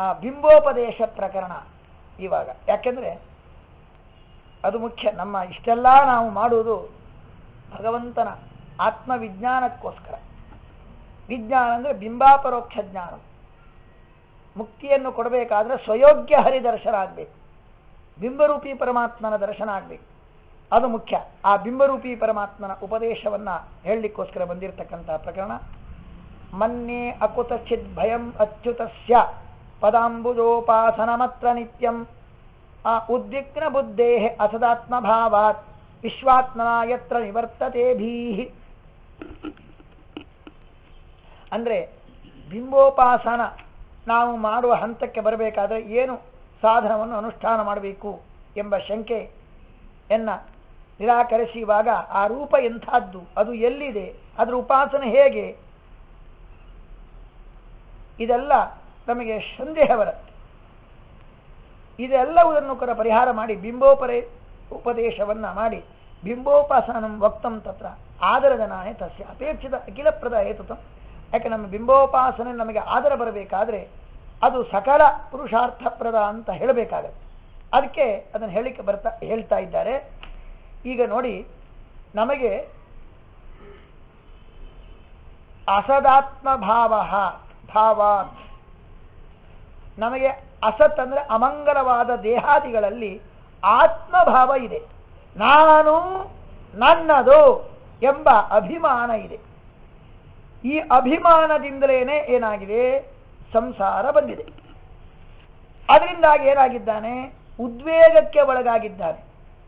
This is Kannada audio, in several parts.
ಆ ಬಿಂಬೋಪದೇಶ ಪ್ರಕರಣ ಇವಾಗ ಯಾಕೆಂದ್ರೆ ಅದು ಮುಖ್ಯ ನಮ್ಮ ಇಷ್ಟೆಲ್ಲ ನಾವು ಮಾಡುವುದು ಭಗವಂತನ ಆತ್ಮವಿಜ್ಞಾನಕ್ಕೋಸ್ಕರ ವಿಜ್ಞಾನ ಅಂದರೆ ಬಿಂಬಾಪರೋಕ್ಷ ಜ್ಞಾನ ಮುಕ್ತಿಯನ್ನು ಕೊಡಬೇಕಾದ್ರೆ ಸ್ವಯೋಗ್ಯ ಹರಿದರ್ಶನ ಆಗಬೇಕು ಬಿಂಬರೂಪಿ ಪರಮಾತ್ಮನ ದರ್ಶನ ಆಗಬೇಕು ಅದು ಮುಖ್ಯ ಆ ಬಿಂಬರೂಪಿ ಪರಮಾತ್ಮನ ಉಪದೇಶವನ್ನ ಹೇಳಲಿಕ್ಕೋಸ್ಕರ ಬಂದಿರತಕ್ಕಂತಹ ಪ್ರಕರಣ ಮನ್ಯೆ ಅಕುತಚಿತ್ ಭಯಂ ಅಚ್ಯುತಸ್ಯ ಪದಾಂಬುಜೋಪಾಸನಮತ್ರ ನಿತ್ಯಂ ಆ ಉದ್ವಿಗ್ನ ಬುದ್ಧೇ ಅಸದಾತ್ಮ ಭಾವಾತ್ ವಿಶ್ವಾತ್ಮನ ಯತ್ರ ನಿವರ್ತತೆ ಭೀಹಿ ಅಂದ್ರೆ ಬಿಂಬೋಪಾಸನ ನಾವು ಮಾಡುವ ಹಂತಕ್ಕೆ ಬರಬೇಕಾದ್ರೆ ಏನು ಸಾಧನವನ್ನು ಅನುಷ್ಠಾನ ಮಾಡಬೇಕು ಎಂಬ ಶಂಕೆಯನ್ನ ನಿರಾಕರಿಸುವಾಗ ಆ ರೂಪ ಎಂಥದ್ದು ಅದು ಎಲ್ಲಿದೆ ಅದರ ಉಪಾಸನೆ ಹೇಗೆ ಇದೆಲ್ಲ ನಮಗೆ ಸಂದೇಹ ಬರುತ್ತೆ ಇದೆಲ್ಲವುದನ್ನು ಕೂಡ ಪರಿಹಾರ ಮಾಡಿ ಬಿಂಬೋಪರೇ ಉಪದೇಶವನ್ನ ಮಾಡಿ ಬಿಂಬೋಪಾಸನಂ ವಕ್ತಂ ತತ್ರ ಆದರದನಾನೇ ತಸ್ಯ ಅಪೇಕ್ಷಿತ ಅಖಿಲಪ್ರದ ಹೇತುತಂ ಯಾಕೆ ನಮ್ಮ ಬಿಂಬೋಪಾಸನೆ ನಮಗೆ ಆದರ ಬರಬೇಕಾದ್ರೆ ಅದು ಸಕಲ ಪುರುಷಾರ್ಥಪ್ರದ ಅಂತ ಹೇಳಬೇಕಾಗತ್ತೆ ಅದಕ್ಕೆ ಅದನ್ನು ಹೇಳಿಕೆ ಬರ್ತಾ ಹೇಳ್ತಾ ಇದ್ದಾರೆ ಈಗ ನೋಡಿ ನಮಗೆ ಅಸದಾತ್ಮ ಭಾವ ಭಾವಾತ್ ನಮಗೆ ಅಸತ್ ಅಂದ್ರೆ ಅಮಂಗಲವಾದ ದೇಹಾದಿಗಳಲ್ಲಿ ಆತ್ಮಭಾವ ಇದೆ ನಾನು ನನ್ನದು ಎಂಬ ಅಭಿಮಾನ ಇದೆ ಈ ಅಭಿಮಾನದಿಂದಲೇನೆ ಏನಾಗಿದೆ ಸಂಸಾರ ಬಂದಿದೆ ಅದರಿಂದಾಗಿ ಏನಾಗಿದ್ದಾನೆ ಉದ್ವೇಗಕ್ಕೆ ಒಳಗಾಗಿದ್ದಾನೆ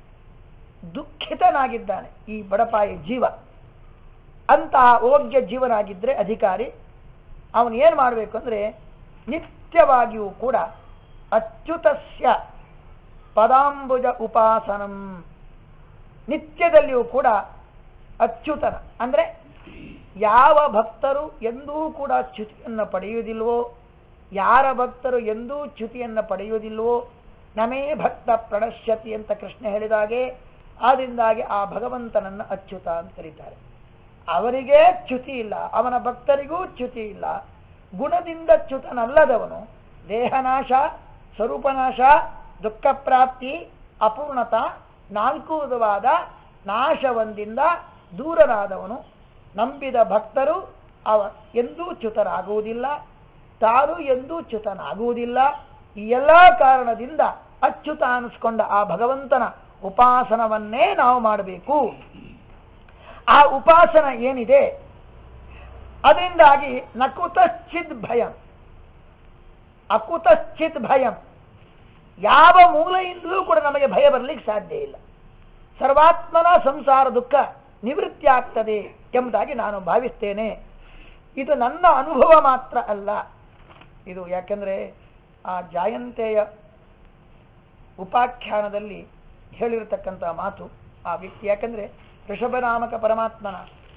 ದುಃಖಿತನಾಗಿದ್ದಾನೆ ಈ ಬಡಪಾಯಿ ಜೀವ ಅಂತಹ ಯೋಗ್ಯ ಜೀವನಾಗಿದ್ರೆ ಅಧಿಕಾರಿ ಅವನು ಏನು ಮಾಡಬೇಕು ಅಂದ್ರೆ ನಿತ್ಯವಾಗಿಯೂ ಕೂಡ ಅಚ್ಯುತಸ್ಯ ಪದಾಂಬುಜ ಉಪಾಸನಂ ನಿತ್ಯದಲ್ಲಿಯೂ ಕೂಡ ಅಚ್ಯುತನ ಅಂದ್ರೆ ಯಾವ ಭಕ್ತರು ಎಂದೂ ಕೂಡ ಚ್ಯುತಿಯನ್ನು ಪಡೆಯುವುದಿಲ್ವೋ ಯಾರ ಭಕ್ತರು ಎಂದೂ ಚ್ಯುತಿಯನ್ನು ಪಡೆಯುವುದಿಲ್ವೋ ನಮೇ ಭಕ್ತ ಪ್ರಣಶ್ಯತಿ ಅಂತ ಕೃಷ್ಣ ಹೇಳಿದಾಗೆ ಆದ್ರಿಂದಾಗಿ ಆ ಭಗವಂತನನ್ನು ಅಚ್ಯುತ ಅಂತ ಕರೀತಾರೆ ಅವರಿಗೆ ಚ್ಯುತಿ ಇಲ್ಲ ಅವನ ಭಕ್ತರಿಗೂ ಚ್ಯುತಿ ಇಲ್ಲ ಗುಣದಿಂದ ಚ್ಯುತನಲ್ಲದವನು ದೇಹನಾಶ ಸ್ವರೂಪನಾಶ ದುಃಖ ಪ್ರಾಪ್ತಿ ಅಪೂರ್ಣತ ನಾಲ್ಕು ವಿಧವಾದ ನಾಶವೊಂದಿಂದ ದೂರನಾದವನು ನಂಬಿದ ಭಕ್ತರು ಅವ ಎಂದೂ ಚ್ಯುತರಾಗುವುದಿಲ್ಲ ತಾನು ಎಂದೂ ಚ್ಯುತನಾಗುವುದಿಲ್ಲ ಈ ಎಲ್ಲ ಕಾರಣದಿಂದ ಅಚ್ಯುತ ಅನಿಸ್ಕೊಂಡ ಆ ಭಗವಂತನ ಉಪಾಸನವನ್ನೇ ನಾವು ಮಾಡಬೇಕು ಆ ಉಪಾಸನ ಏನಿದೆ ಅದರಿಂದಾಗಿ ನಕುತಶ್ಚಿತ್ ಭಯಂ ಅಕುತಶ್ಚಿತ್ ಭಯಂ ಯಾವ ಮೂಲೆಯಿಂದಲೂ ಕೂಡ ನಮಗೆ ಭಯ ಬರಲಿಕ್ಕೆ ಸಾಧ್ಯ ಇಲ್ಲ ಸರ್ವಾತ್ಮನ ಸಂಸಾರ ದುಃಖ ನಿವೃತ್ತಿ ಆಗ್ತದೆ ಎಂಬುದಾಗಿ ನಾನು ಭಾವಿಸ್ತೇನೆ ಇದು ನನ್ನ ಅನುಭವ ಮಾತ್ರ ಅಲ್ಲ ಇದು ಯಾಕೆಂದ್ರೆ ಆ ಜಾಯಂತೆಯ ಉಪಾಖ್ಯಾನದಲ್ಲಿ ಹೇಳಿರತಕ್ಕಂಥ ಮಾತು ಆ ವ್ಯಕ್ತಿ ಯಾಕಂದ್ರೆ ಋಷಭನಾಮಕ ಪರಮಾತ್ಮನ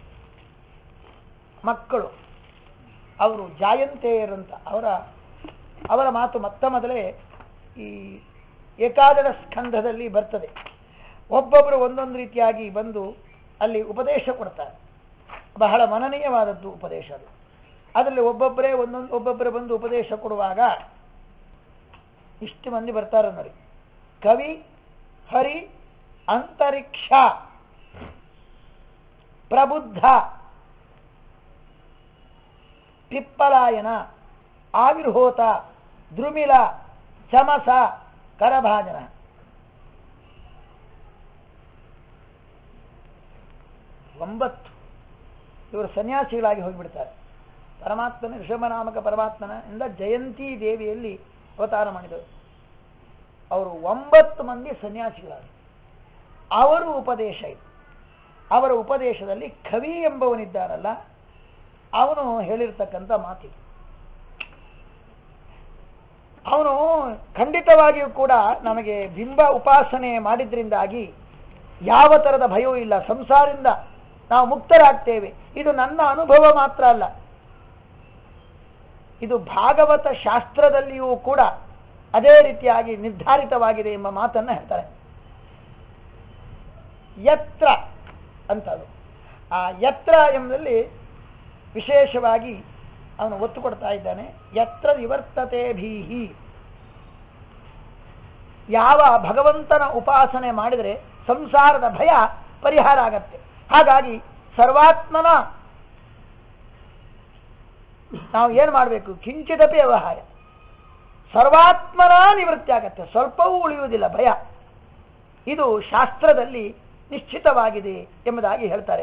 ಮಕ್ಕಳು ಅವರು ಜಾಯಂತೆಯರಂತ ಅವರ ಅವರ ಮಾತು ಮೊತ್ತ ಮೊದಲೇ ಈ ಏಕಾದಶ ಸ್ಕಂಧದಲ್ಲಿ ಬರ್ತದೆ ಒಬ್ಬೊಬ್ಬರು ಒಂದೊಂದು ರೀತಿಯಾಗಿ ಬಂದು ಅಲ್ಲಿ ಉಪದೇಶ ಕೊಡ್ತಾರೆ ಬಹಳ ಮನನೀಯವಾದದ್ದು ಉಪದೇಶ ಅದು ಅದರಲ್ಲಿ ಒಬ್ಬೊಬ್ಬರೇ ಒಂದೊಂದು ಒಬ್ಬೊಬ್ಬರೇ ಬಂದು ಉಪದೇಶ ಕೊಡುವಾಗ ಇಷ್ಟು ಮಂದಿ ಬರ್ತಾರೆ ನೋಡಿ ಕವಿ ಹರಿ ಅಂತರಿಕ್ಷ ಪ್ರಬುದ್ಧ ಪಿಪ್ಪಲಾಯನ ಆವಿರ್ಹೋತ ದ್ರುಮಿಲ ಚಮಸ ಕರಭಾಜನ ಒಂಬತ್ತು ಇವರು ಸನ್ಯಾಸಿಗಳಾಗಿ ಹೋಗಿಬಿಡ್ತಾರೆ ಪರಮಾತ್ಮನ ಋಷಭನಾಮಕ ಪರಮಾತ್ಮನ ಇಂದ ಜಯಂತಿ ದೇವಿಯಲ್ಲಿ ಅವತಾರ ಮಾಡಿದರು ಅವರು ಒಂಬತ್ತು ಮಂದಿ ಸನ್ಯಾಸಿಗಳಾದರು ಅವರು ಉಪದೇಶ ಇದು ಅವರ ಉಪದೇಶದಲ್ಲಿ ಕವಿ ಎಂಬವನಿದ್ದಾರಲ್ಲ ಅವನು ಹೇಳಿರ್ತಕ್ಕಂಥ ಮಾತಿದು ಅವನು ಖಂಡಿತವಾಗಿಯೂ ಕೂಡ ನಮಗೆ ಬಿಂಬ ಉಪಾಸನೆ ಮಾಡಿದ್ರಿಂದಾಗಿ ಯಾವ ತರದ ಭಯವೂ ಇಲ್ಲ ಸಂಸಾರದಿಂದ ನಾವು ಮುಕ್ತರಾಗ್ತೇವೆ ಇದು ನನ್ನ ಅನುಭವ ಮಾತ್ರ ಅಲ್ಲ ಇದು ಭಾಗವತ ಶಾಸ್ತ್ರದಲ್ಲಿಯೂ ಕೂಡ ಅದೇ ರೀತಿಯಾಗಿ ನಿರ್ಧಾರಿತವಾಗಿದೆ ಎಂಬ ಮಾತನ್ನ ಹೇಳ್ತಾರೆ ಯತ್ರ ಅಂತದು ಆ ಯತ್ರ ಎಂಬುದಲ್ಲಿ ವಿಶೇಷವಾಗಿ ಅವನು ಒತ್ತು ಕೊಡ್ತಾ ಇದ್ದಾನೆ ಯತ್ರ ನಿವರ್ತತೆ ಭೀಹಿ ಯಾವ ಭಗವಂತನ ಉಪಾಸನೆ ಮಾಡಿದರೆ ಸಂಸಾರದ ಭಯ ಪರಿಹಾರ ಆಗತ್ತೆ ಹಾಗಾಗಿ ಸರ್ವಾತ್ಮನ ನಾವು ಏನು ಮಾಡಬೇಕು ಕಿಂಚಿದಪಿ ವ್ಯವಹಾರ ಸರ್ವಾತ್ಮನ ನಿವೃತ್ತಿ ಆಗತ್ತೆ ಸ್ವಲ್ಪವೂ ಉಳಿಯುವುದಿಲ್ಲ ಭಯ ಇದು ಶಾಸ್ತ್ರದಲ್ಲಿ ನಿಶ್ಚಿತವಾಗಿದೆ ಎಂಬುದಾಗಿ ಹೇಳ್ತಾರೆ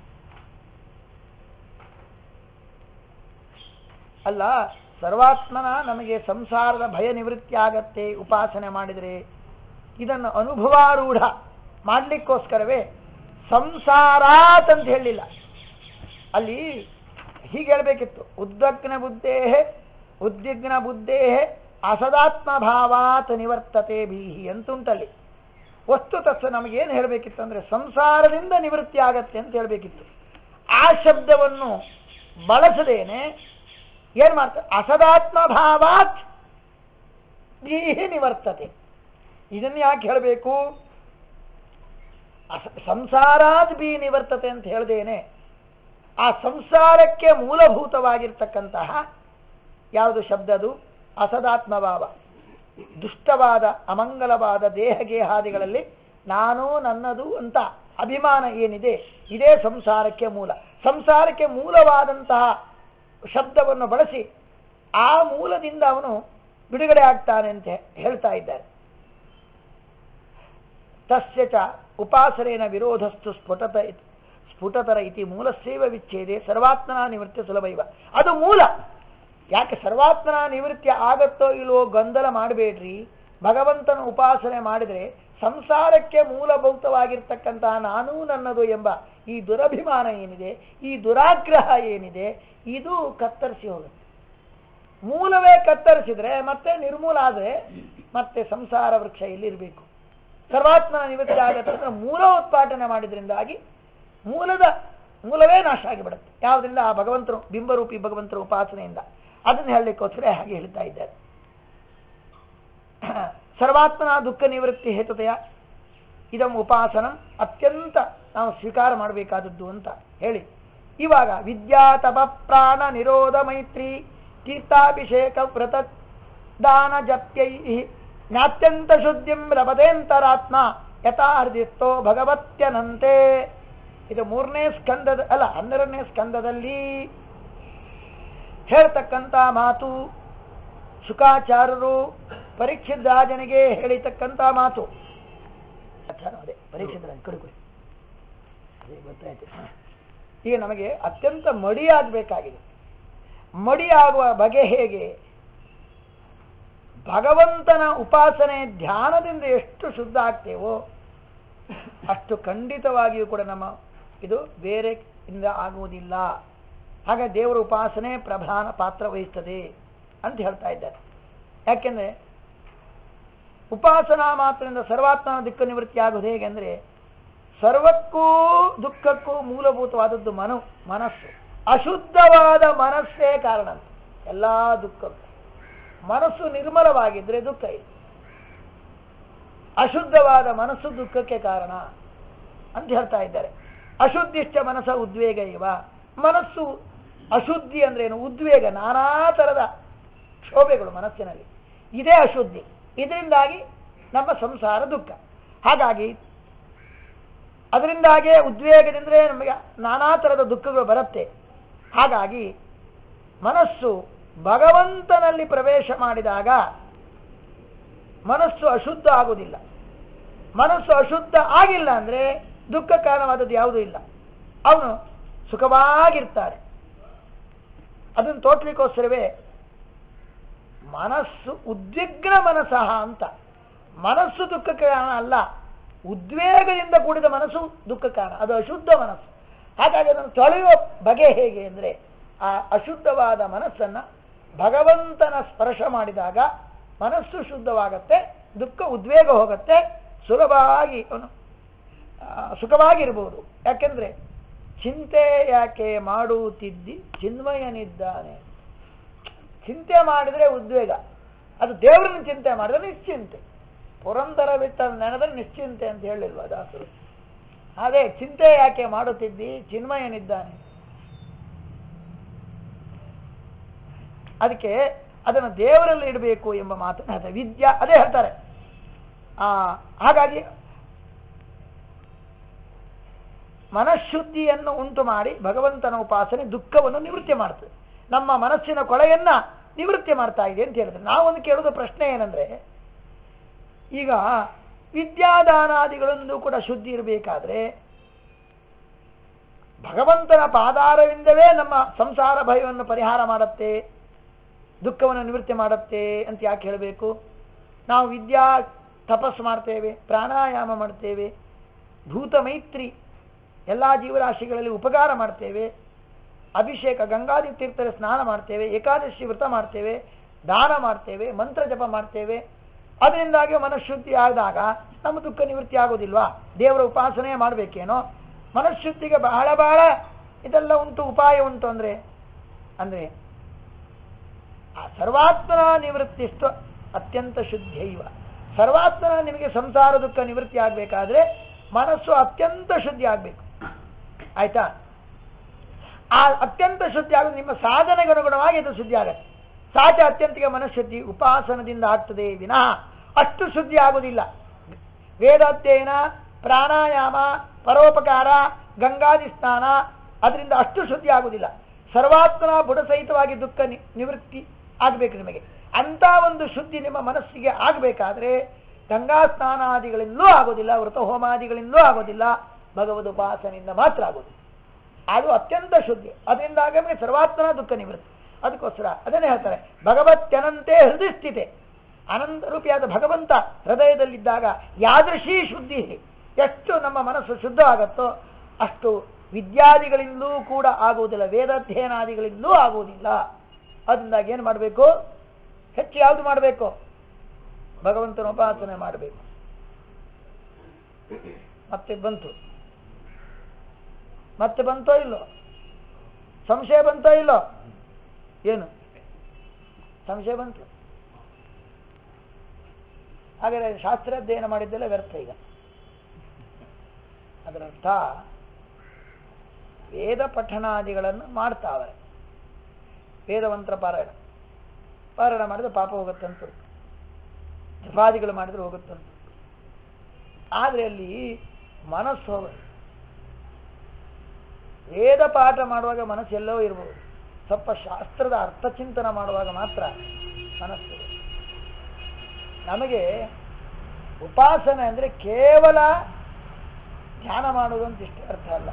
ಅಲ್ಲ ಸರ್ವಾತ್ಮನ ನಮಗೆ ಸಂಸಾರದ ಭಯ ನಿವೃತ್ತಿ ಆಗತ್ತೆ ಉಪಾಸನೆ ಮಾಡಿದರೆ ಇದನ್ನು ಅನುಭವಾರೂಢ ಮಾಡಲಿಕ್ಕೋಸ್ಕರವೇ ಸಂಸಾರಾತ್ ಅಂತ ಹೇಳಲಿಲ್ಲ ಅಲ್ಲಿ ಹೀಗೆ ಹೇಳಬೇಕಿತ್ತು ಉದ್ವಗ್ನ ಬುದ್ಧೇ ಉದ್ವಿಗ್ನ ಬುದ್ಧೇ ಅಸದಾತ್ಮ ಭಾವಾತ್ ನಿವರ್ತತೆ ಬೀಹಿ ಅಂತುಂಟಲ್ಲಿ ವಸ್ತು ತತ್ವ ನಮಗೇನು ಹೇಳಬೇಕಿತ್ತು ಅಂದರೆ ಸಂಸಾರದಿಂದ ನಿವೃತ್ತಿ ಆಗತ್ತೆ ಅಂತ ಹೇಳಬೇಕಿತ್ತು ಆ ಶಬ್ದವನ್ನು ಬಳಸದೇನೆ ಏನು ಮಾಡ್ತಾರೆ ಅಸದಾತ್ಮ ಭಾವಾತ್ ಬೀಹಿ ನಿವರ್ತತೆ ಇದನ್ನು ಯಾಕೆ ಹೇಳಬೇಕು ಅಸ ಸಂಸಾರಾತ್ ಬಿ ನಿವರ್ತತೆ ಅಂತ ಹೇಳ್ದೇನೆ ಆ ಸಂಸಾರಕ್ಕೆ ಮೂಲಭೂತವಾಗಿರ್ತಕ್ಕಂತಹ ಯಾವುದು ಶಬ್ದದು ಅಸದಾತ್ಮ ಭಾವ ದುಷ್ಟವಾದ ಅಮಂಗಲವಾದ ದೇಹಗೇಹಾದಿಗಳಲ್ಲಿ ನಾನು ನನ್ನದು ಅಂತ ಅಭಿಮಾನ ಏನಿದೆ ಇದೇ ಸಂಸಾರಕ್ಕೆ ಮೂಲ ಸಂಸಾರಕ್ಕೆ ಮೂಲವಾದಂತಹ ಶಬ್ದವನ್ನು ಬಳಸಿ ಆ ಮೂಲದಿಂದ ಅವನು ಬಿಡುಗಡೆ ಆಗ್ತಾನೆ ಅಂತ ಹೇಳ್ತಾ ಇದ್ದಾರೆ ತಸ್ಯ ಚ ಉಪಾಸನೇನ ವಿರೋಧಸ್ತು ಸ್ಫುಟತ ಇತ್- ಸ್ಫುಟತರ ಇತಿ ಮೂಲಸ್ಯೈವ ವಿಚ್ಛೇದೆ ಸರ್ವಾತ್ಮನ ನಿವೃತ್ತಿ ಸುಲಭೈವ ಅದು ಮೂಲ ಯಾಕೆ ಸರ್ವಾತ್ಮನ ನಿವೃತ್ತಿ ಆಗತ್ತೋ ಇಲ್ವೋ ಗೊಂದಲ ಮಾಡಬೇಡ್ರಿ ಭಗವಂತನ ಉಪಾಸನೆ ಮಾಡಿದರೆ ಸಂಸಾರಕ್ಕೆ ಮೂಲಭೂತವಾಗಿರ್ತಕ್ಕಂತಹ ನಾನೂ ನನ್ನದು ಎಂಬ ಈ ದುರಭಿಮಾನ ಏನಿದೆ ಈ ದುರಾಗ್ರಹ ಏನಿದೆ ಇದು ಕತ್ತರಿಸಿ ಹೋಗುತ್ತೆ ಮೂಲವೇ ಕತ್ತರಿಸಿದ್ರೆ ಮತ್ತೆ ನಿರ್ಮೂಲ ಆದರೆ ಮತ್ತೆ ಸಂಸಾರ ವೃಕ್ಷ ಎಲ್ಲಿರಬೇಕು ಸರ್ವಾತ್ಮನ ನಿವೃತ್ತಿ ಆಗತ್ತೆ ಅಂದ್ರೆ ಮೂಲ ಉತ್ಪಾದನೆ ಮಾಡಿದ್ರಿಂದಾಗಿ ಮೂಲದ ಮೂಲವೇ ನಾಶ ಆಗಿಬಿಡುತ್ತೆ ಯಾವುದರಿಂದ ಆ ಭಗವಂತರು ಬಿಂಬರೂಪಿ ಭಗವಂತರ ಉಪಾಸನೆಯಿಂದ ಅದನ್ನು ಹೇಳಲಿಕ್ಕೋಸ್ಕರ ಹಾಗೆ ಹೇಳ್ತಾ ಇದ್ದಾರೆ ಸರ್ವಾತ್ಮನ ದುಃಖ ನಿವೃತ್ತಿ ಹೇತುತೆಯ ಇದಂ ಉಪಾಸನಂ ಅತ್ಯಂತ ನಾವು ಸ್ವೀಕಾರ ಮಾಡಬೇಕಾದದ್ದು ಅಂತ ಹೇಳಿ ಇವಾಗ ವಿದ್ಯಾ ತಪ ಪ್ರಾಣ ನಿರೋಧ ಮೈತ್ರಿ ತೀರ್ಥಾಭಿಷೇಕ ವ್ರತ ದಾನ ಜಪ್ಯೈ ಜ್ಞಾತ್ಯಂತ ಶುದ್ಧಿಂ ರಭದೇಂತರಾತ್ಮ ಯಥಾರ್ಧಿಸ್ತೋ ಭಗವತ್ಯನಂತೆ ಇದು ಮೂರನೇ ಸ್ಕಂದದ ಅಲ್ಲ ಹನ್ನೆರಡನೇ ಸ್ಕಂದದಲ್ಲಿ ಹೇಳ್ತಕ್ಕಂಥ ಮಾತು ಶುಕಾಚಾರ್ಯರು ಪರೀಕ್ಷಿತ ರಾಜನಿಗೆ ಹೇಳಿತಕ್ಕಂಥ ಮಾತು ಆಚಾರ ಅದೇ ಪರೀಕ್ಷಿತ ರಾಜ ಕಡೆ ಕೊಡಿ ಅದೇ ಗೊತ್ತಾಯ್ತು ಈಗ ನಮಗೆ ಅತ್ಯಂತ ಮಡಿಯಾಗಬೇಕಾಗಿದೆ ಮಡಿಯಾಗುವ ಬಗೆ ಹೇಗೆ ಭಗವಂತನ ಉಪಾಸನೆ ಧ್ಯಾನದಿಂದ ಎಷ್ಟು ಶುದ್ಧ ಆಗ್ತೇವೋ ಅಷ್ಟು ಖಂಡಿತವಾಗಿಯೂ ಕೂಡ ನಮ್ಮ ಇದು ಬೇರೆ ಇಂದ ಆಗುವುದಿಲ್ಲ ಹಾಗೆ ದೇವರ ಉಪಾಸನೆ ಪ್ರಧಾನ ಪಾತ್ರ ವಹಿಸ್ತದೆ ಅಂತ ಹೇಳ್ತಾ ಇದ್ದಾರೆ ಯಾಕೆಂದ್ರೆ ಉಪಾಸನಾ ಮಾತ್ರದಿಂದ ಸರ್ವಾತ್ಮನ ದುಃಖ ನಿವೃತ್ತಿ ಆಗುವುದು ಹೇಗೆಂದ್ರೆ ಸರ್ವಕ್ಕೂ ದುಃಖಕ್ಕೂ ಮೂಲಭೂತವಾದದ್ದು ಮನು ಮನಸ್ಸು ಅಶುದ್ಧವಾದ ಮನಸ್ಸೇ ಕಾರಣ ಅಂತ ಎಲ್ಲ ದುಃಖಕ್ಕೂ ಮನಸ್ಸು ನಿರ್ಮಲವಾಗಿದ್ರೆ ದುಃಖ ಇಲ್ಲ ಅಶುದ್ಧವಾದ ಮನಸ್ಸು ದುಃಖಕ್ಕೆ ಕಾರಣ ಅಂತ ಹೇಳ್ತಾ ಇದ್ದಾರೆ ಅಶುದ್ಧಿಷ್ಟ ಮನಸ್ಸ ಉದ್ವೇಗ ಇವ ಮನಸ್ಸು ಅಶುದ್ಧಿ ಅಂದ್ರೆ ಏನು ಉದ್ವೇಗ ನಾನಾ ತರದ ಕ್ಷೋಭೆಗಳು ಮನಸ್ಸಿನಲ್ಲಿ ಇದೇ ಅಶುದ್ಧಿ ಇದರಿಂದಾಗಿ ನಮ್ಮ ಸಂಸಾರ ದುಃಖ ಹಾಗಾಗಿ ಅದರಿಂದಾಗೆ ಉದ್ವೇಗದಿಂದ್ರೆ ನಮಗೆ ನಾನಾ ತರದ ದುಃಖಗಳು ಬರುತ್ತೆ ಹಾಗಾಗಿ ಮನಸ್ಸು ಭಗವಂತನಲ್ಲಿ ಪ್ರವೇಶ ಮಾಡಿದಾಗ ಮನಸ್ಸು ಅಶುದ್ಧ ಆಗುವುದಿಲ್ಲ ಮನಸ್ಸು ಅಶುದ್ಧ ಆಗಿಲ್ಲ ಅಂದ್ರೆ ದುಃಖ ಕಾರಣವಾದದ್ದು ಯಾವುದೂ ಇಲ್ಲ ಅವನು ಸುಖವಾಗಿರ್ತಾರೆ ಅದನ್ನು ತೋಟ್ಲಿಕ್ಕೋಸ್ಕರವೇ ಮನಸ್ಸು ಉದ್ವಿಗ್ನ ಮನಸ್ಸಹ ಅಂತ ಮನಸ್ಸು ದುಃಖ ಕಾರಣ ಅಲ್ಲ ಉದ್ವೇಗದಿಂದ ಕೂಡಿದ ಮನಸ್ಸು ದುಃಖ ಕಾರಣ ಅದು ಅಶುದ್ಧ ಮನಸ್ಸು ಹಾಗಾಗಿ ಅದನ್ನು ತೊಳೆಯುವ ಬಗೆ ಹೇಗೆ ಅಂದರೆ ಆ ಅಶುದ್ಧವಾದ ಮನಸ್ಸನ್ನ ಭಗವಂತನ ಸ್ಪರ್ಶ ಮಾಡಿದಾಗ ಮನಸ್ಸು ಶುದ್ಧವಾಗತ್ತೆ ದುಃಖ ಉದ್ವೇಗ ಹೋಗುತ್ತೆ ಸುಲಭವಾಗಿ ಅವನು ಆ, ಸುಖವಾಗಿರ್ಬೋದು ಯಾಕೆಂದ್ರೆ ಚಿಂತೆ ಯಾಕೆ ಮಾಡುತ್ತಿದ್ದಿ ಚಿನ್ಮಯನಿದ್ದಾನೆ ಚಿಂತೆ ಮಾಡಿದ್ರೆ ಉದ್ವೇಗ ಅದು ದೇವರನ್ನ ಚಿಂತೆ ಮಾಡಿದ್ರೆ ನಿಶ್ಚಿಂತೆ ಪುರಂದರ ಬಿಟ್ಟ ನೆನೆದ್ರೆ ನಿಶ್ಚಿಂತೆ ಅಂತ ಹೇಳಿಲ್ವ ದಾಸರು ಅದೇ ಚಿಂತೆ ಯಾಕೆ ಮಾಡುತ್ತಿದ್ದಿ ಚಿನ್ಮಯನಿದ್ದಾನೆ ಅದಕ್ಕೆ ಅದನ್ನು ದೇವರಲ್ಲಿ ಇಡಬೇಕು ಎಂಬ ಮಾತನ್ನು ಹೇಳ್ತಾರೆ ವಿದ್ಯಾ ಅದೇ ಹೇಳ್ತಾರೆ ಆ ಹಾಗಾಗಿ ಮನಃಶುದ್ಧಿಯನ್ನು ಉಂಟು ಮಾಡಿ ಭಗವಂತನ ಉಪಾಸನೆ ದುಃಖವನ್ನು ನಿವೃತ್ತಿ ಮಾಡ್ತದೆ ನಮ್ಮ ಮನಸ್ಸಿನ ಕೊಳೆಯನ್ನ ನಿವೃತ್ತಿ ಮಾಡ್ತಾ ಇದೆ ಅಂತ ಹೇಳಿದ್ರೆ ನಾವೊಂದು ಕೇಳೋದು ಪ್ರಶ್ನೆ ಏನಂದ್ರೆ ಈಗ ವಿದ್ಯಾದಾನಾದಿಗಳೊಂದು ಕೂಡ ಶುದ್ಧಿ ಇರಬೇಕಾದ್ರೆ ಭಗವಂತನ ಪಾದಾರವಿಂದವೇ ನಮ್ಮ ಸಂಸಾರ ಭಯವನ್ನು ಪರಿಹಾರ ಮಾಡುತ್ತೆ ದುಃಖವನ್ನು ನಿವೃತ್ತಿ ಮಾಡುತ್ತೆ ಅಂತ ಯಾಕೆ ಹೇಳಬೇಕು ನಾವು ವಿದ್ಯಾ ತಪಸ್ಸು ಮಾಡ್ತೇವೆ ಪ್ರಾಣಾಯಾಮ ಮಾಡ್ತೇವೆ ಭೂತ ಮೈತ್ರಿ ಎಲ್ಲ ಜೀವರಾಶಿಗಳಲ್ಲಿ ಉಪಕಾರ ಮಾಡ್ತೇವೆ ಅಭಿಷೇಕ ಗಂಗಾದಿ ತೀರ್ಥರ ಸ್ನಾನ ಮಾಡ್ತೇವೆ ಏಕಾದಶಿ ವ್ರತ ಮಾಡ್ತೇವೆ ದಾನ ಮಾಡ್ತೇವೆ ಮಂತ್ರ ಜಪ ಮಾಡ್ತೇವೆ ಅದರಿಂದಾಗಿ ಮನಃಶುದ್ಧಿ ಆದಾಗ ನಮ್ಮ ದುಃಖ ನಿವೃತ್ತಿ ಆಗೋದಿಲ್ವಾ ದೇವರ ಉಪಾಸನೆ ಮಾಡಬೇಕೇನೋ ಮನಃಶುದ್ಧಿಗೆ ಬಹಳ ಬಹಳ ಇದೆಲ್ಲ ಉಂಟು ಉಪಾಯ ಉಂಟು ಅಂದ್ರೆ ಅಂದ್ರೆ ಆ ಸರ್ವಾತ್ಮನ ನಿವೃತ್ತಿಷ್ಟು ಅತ್ಯಂತ ಶುದ್ಧೈವ ಸರ್ವಾತ್ಮನ ನಿಮಗೆ ಸಂಸಾರ ದುಃಖ ನಿವೃತ್ತಿ ಆಗಬೇಕಾದ್ರೆ ಮನಸ್ಸು ಅತ್ಯಂತ ಶುದ್ಧಿ ಆಗಬೇಕು ಆಯ್ತಾ ಆ ಅತ್ಯಂತ ಶುದ್ಧಿ ಆಗೋದು ನಿಮ್ಮ ಸಾಧನೆಗೆ ಅನುಗುಣವಾಗಿ ಇದು ಶುದ್ಧಿ ಆಗತ್ತೆ ಸಾಚ ಅತ್ಯಂತಿಕ ಮನಃಶುದ್ಧಿ ಉಪಾಸನದಿಂದ ಆಗ್ತದೆ ವಿನಃ ಅಷ್ಟು ಶುದ್ಧಿ ಆಗುವುದಿಲ್ಲ ವೇದಾಧ್ಯಯನ ಪ್ರಾಣಾಯಾಮ ಪರೋಪಕಾರ ಗಂಗಾದಿ ಸ್ನಾನ ಅದರಿಂದ ಅಷ್ಟು ಶುದ್ಧಿ ಆಗುವುದಿಲ್ಲ ಸರ್ವಾತ್ಮನ ಬುಡಸಹಿತವಾಗಿ ದುಃಖ ನಿ- ನಿವೃತ್ತಿ ಆಗಬೇಕು ನಿಮಗೆ ಅಂತ ಒಂದು ಶುದ್ಧಿ ನಿಮ್ಮ ಮನಸ್ಸಿಗೆ ಆಗಬೇಕಾದ್ರೆ ಗಂಗಾ ಸ್ನಾನಾದಿಗಳಿಂದಲೂ ಆಗೋದಿಲ್ಲ ವ್ರತ ಹೋಮಾದಿಗಳಿಂದಲೂ ಆಗೋದಿಲ್ಲ ಭಗವದ್ ಉಪಾಸನೆಯಿಂದ ಮಾತ್ರ ಆಗೋದು ಅದು ಅತ್ಯಂತ ಶುದ್ಧಿ ಅದರಿಂದಾಗಿ ನಮಗೆ ಸರ್ವಾತ್ಮನ ದುಃಖ ನಿವೃತ್ತಿ ಅದಕ್ಕೋಸ್ಕರ ಅದನ್ನೇ ಹೇಳ್ತಾರೆ ಭಗವತ್ಯನಂತೆ ಹೃದಯ ಸ್ಥಿತೆ ಅನಂತ ರೂಪಿಯಾದ ಭಗವಂತ ಹೃದಯದಲ್ಲಿದ್ದಾಗ ಯಾದೃಶೀ ಶುದ್ಧಿ ಎಷ್ಟು ನಮ್ಮ ಮನಸ್ಸು ಶುದ್ಧವಾಗತ್ತೋ ಅಷ್ಟು ವಿದ್ಯಾದಿಗಳಿಂದಲೂ ಕೂಡ ಆಗುವುದಿಲ್ಲ ವೇದಾಧ್ಯಯನಾದಿಗಳಿಂದಲೂ ಆಗುವುದಿಲ್ಲ ಅದರಿಂದಾಗಿ ಏನು ಮಾಡಬೇಕು ಹೆಚ್ಚು ಯಾವುದು ಮಾಡಬೇಕು ಭಗವಂತನ ಉಪಾಸನೆ ಮಾಡಬೇಕು ಮತ್ತೆ ಬಂತು ಮತ್ತೆ ಬಂತೋ ಇಲ್ಲೋ ಸಂಶಯ ಬಂತೋ ಇಲ್ಲೋ ಏನು ಸಂಶಯ ಬಂತು ಹಾಗಾದ್ರೆ ಶಾಸ್ತ್ರ ಅಧ್ಯಯನ ಮಾಡಿದ್ದೆಲ್ಲ ವ್ಯರ್ಥ ಈಗ ಅದರರ್ಥ ವೇದ ಪಠಣಾದಿಗಳನ್ನು ಮಾಡ್ತಾವರೆ ವೇದಮಂತ್ರ ಪಾರಾಯಣ ಪಾರಾಯಣ ಮಾಡಿದ್ರೆ ಪಾಪ ಹೋಗುತ್ತಂತ ಜಪಾದಿಗಳು ಮಾಡಿದ್ರೆ ಹೋಗುತ್ತಂತ ಆದರೆ ಅಲ್ಲಿ ಮನಸ್ಸು ಹೋಗ ವೇದ ಪಾಠ ಮಾಡುವಾಗ ಮನಸ್ಸು ಎಲ್ಲೋ ಇರ್ಬೋದು ಸ್ವಲ್ಪ ಶಾಸ್ತ್ರದ ಅರ್ಥಚಿಂತನ ಮಾಡುವಾಗ ಮಾತ್ರ ಮನಸ್ಸು ನಮಗೆ ಉಪಾಸನೆ ಅಂದರೆ ಕೇವಲ ಧ್ಯಾನ ಮಾಡುವುದು ಅಂತ ಇಷ್ಟೇ ಅರ್ಥ ಅಲ್ಲ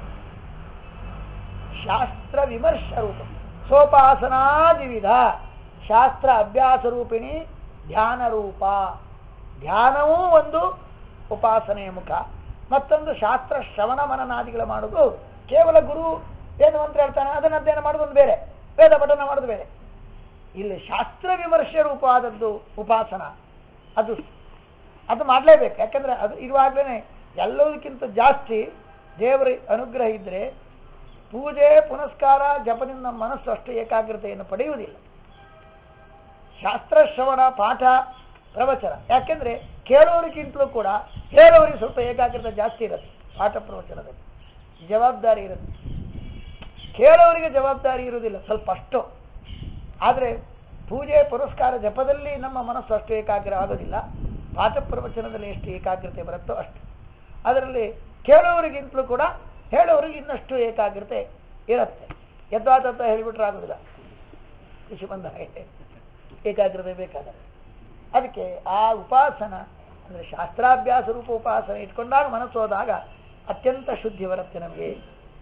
ಶಾಸ್ತ್ರ ವಿಮರ್ಶ ರೂಪ ಸೋಪಾಸನಾದಿವಿಧ ಶಾಸ್ತ್ರ ಅಭ್ಯಾಸ ರೂಪಿಣಿ ಧ್ಯಾನ ರೂಪ ಧ್ಯಾನವೂ ಒಂದು ಉಪಾಸನೆಯ ಮುಖ ಮತ್ತೊಂದು ಶಾಸ್ತ್ರ ಶ್ರವಣ ಮನನಾದಿಗಳು ಮಾಡುವುದು ಕೇವಲ ಗುರು ಏನು ಮಂತ್ರ ಹೇಳ್ತಾನೆ ಅದನ್ನ ಅಧ್ಯಯನ ಮಾಡೋದು ಒಂದು ಬೇರೆ ವೇದ ಪಠನ ಮಾಡೋದು ಬೇರೆ ಇಲ್ಲಿ ಶಾಸ್ತ್ರ ವಿಮರ್ಶೆ ರೂಪವಾದದ್ದು ಉಪಾಸನ ಅದು ಅದು ಮಾಡಲೇಬೇಕು ಯಾಕಂದ್ರೆ ಅದು ಇರುವಾಗಲೇ ಎಲ್ಲದಕ್ಕಿಂತ ಜಾಸ್ತಿ ದೇವರ ಅನುಗ್ರಹ ಇದ್ರೆ ಪೂಜೆ ಪುನಸ್ಕಾರ ಜಪದಿಂದ ನಮ್ಮ ಮನಸ್ಸು ಅಷ್ಟು ಏಕಾಗ್ರತೆಯನ್ನು ಪಡೆಯುವುದಿಲ್ಲ ಶಾಸ್ತ್ರ ಶ್ರವಣ ಪಾಠ ಪ್ರವಚನ ಯಾಕೆಂದ್ರೆ ಕೇಳೋರಿಗಿಂತಲೂ ಕೂಡ ಹೇಳೋರಿಗೆ ಸ್ವಲ್ಪ ಏಕಾಗ್ರತೆ ಜಾಸ್ತಿ ಇರುತ್ತೆ ಪಾಠ ಪ್ರವಚನದಲ್ಲಿ ಜವಾಬ್ದಾರಿ ಇರುತ್ತೆ ಕೇಳೋರಿಗೆ ಜವಾಬ್ದಾರಿ ಇರುವುದಿಲ್ಲ ಸ್ವಲ್ಪ ಅಷ್ಟು ಆದರೆ ಪೂಜೆ ಪುರಸ್ಕಾರ ಜಪದಲ್ಲಿ ನಮ್ಮ ಮನಸ್ಸು ಅಷ್ಟು ಏಕಾಗ್ರ ಆಗೋದಿಲ್ಲ ಪಾಠ ಪ್ರವಚನದಲ್ಲಿ ಎಷ್ಟು ಏಕಾಗ್ರತೆ ಬರುತ್ತೋ ಅಷ್ಟು ಅದರಲ್ಲಿ ಕೇಳೋರಿಗಿಂತಲೂ ಕೂಡ ಹೇಳೋರಿಗೆ ಇನ್ನಷ್ಟು ಏಕಾಗ್ರತೆ ಇರುತ್ತೆ ಯಥಾತಥ ಹೇಳಿಬಿಟ್ರೆ ಆಗೋದಿಲ್ಲ ಖುಷಿ ಬಂದ ಹಾಗೆ ಏಕಾಗ್ರತೆ ಬೇಕಾದರೆ ಅದಕ್ಕೆ ಆ ಉಪಾಸನ ಅಂದರೆ ಶಾಸ್ತ್ರಾಭ್ಯಾಸ ರೂಪ ಉಪಾಸನೆ ಇಟ್ಕೊಂಡಾಗ ಮನಸ್ಸು ಹೋದಾಗ ಅತ್ಯಂತ ಶುದ್ಧಿ ಬರುತ್ತೆ ನಮಗೆ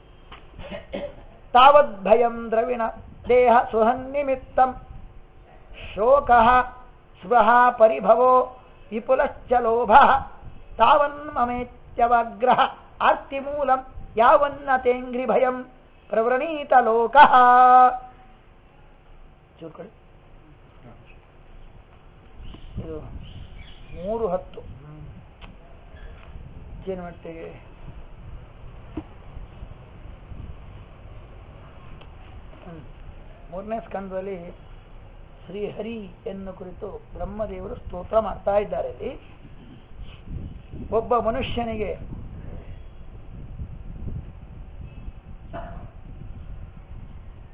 ತಾವದ್ ಭಯಂ ದ್ರವಿಣ ದೇಹ ಸುಹನ್ನಿಮಿತ್ತಂ ಶೋಕ ಸ್ಪೃಹ ಪರಿಭವೋ ವಿಪುಲಶ್ಚ ಲೋಭ ತಾವನ್ಮಮೇತ್ಯವಾಗ್ರಹ ಆರ್ತಿಮೂಲಂ ಯಾವನ್ನ ತೇಂಗ್ರಿ ಭಯಂ ಪ್ರವೃಣೀತ ಲೋಕ ಚೂರ್ಕೊಳ್ಳಿ ಇದು ಮೂರು ಹತ್ತು ಏನು ಮಟ್ಟಿಗೆ ಹ್ಮ್. ಮೂರನೇ ಸ್ಕಂದದಲ್ಲಿ ಶ್ರೀಹರಿ ಎನ್ನು ಕುರಿತು ಬ್ರಹ್ಮದೇವರು ಸ್ತೋತ್ರ ಮಾಡ್ತಾ ಇದ್ದಾರೆ ಇಲ್ಲಿ ಒಬ್ಬ ಮನುಷ್ಯನಿಗೆ